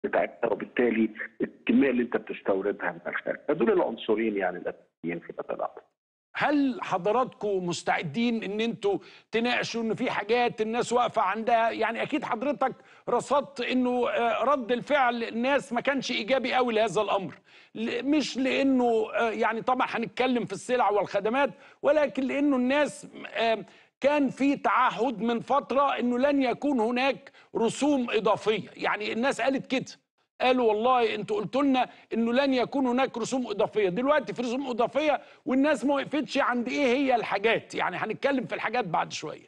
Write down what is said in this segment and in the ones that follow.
بتاعتها وبالتالي الكميه اللي انت بتستوردها من الخارج فدول العنصرين يعني الاساسيين في هذا الامر هل حضراتكم مستعدين ان انتوا تناقشوا ان في حاجات الناس واقفه عندها يعني اكيد حضرتك رصدت انه آه، رد الفعل الناس ما كانش ايجابي قوي لهذا الامر ل- مش لانه آه، يعني طبعا هنتكلم في السلع والخدمات ولكن لانه الناس آه، كان في تعهد من فتره انه لن يكون هناك رسوم اضافيه يعني الناس قالت كده قالوا والله انتوا قلتوا لنا انه لن يكون هناك رسوم اضافيه دلوقتي في رسوم اضافيه والناس ما وقفتش عند ايه هي الحاجات يعني هنتكلم في الحاجات بعد شويه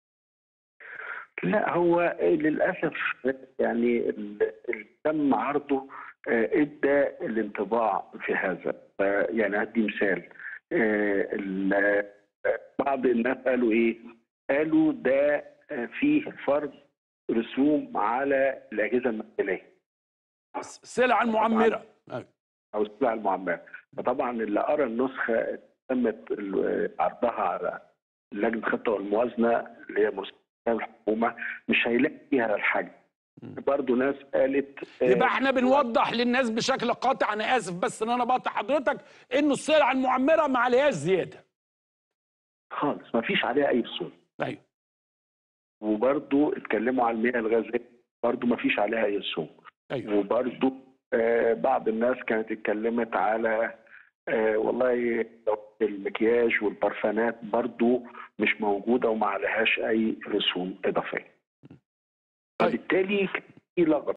لا هو للاسف يعني ال- اللي تم عرضه آه، ادى الانطباع في هذا ف- يعني هدي مثال آه، ال- آه، بعض الناس قالوا ايه؟ قالوا ده آه، فيه فرض رسوم على الاجهزه المنزليه السلع المعمره أيوة. او السلع المعمره فطبعا اللي قرا النسخه اللي تمت ال- عرضها على لجنه الخطه والموازنه اللي هي مرسله الحكومه مش هيلاقي فيها الحاجه برضه ناس قالت آه، يبقى احنا بنوضح للناس بشكل قاطع انا اسف بس ان انا بقطع حضرتك انه السلع المعمره ما عليهاش زياده خالص ما فيش عليها اي رسوم ايوه وبرضه اتكلموا على المياه الغازيه برضه ما فيش عليها اي رسوم ايوه وبرضه آه، بعض الناس كانت اتكلمت على آه، والله المكياج والبرفانات برضه مش موجوده وما عليهاش اي رسوم اضافيه طيب. فبالتالي في لغط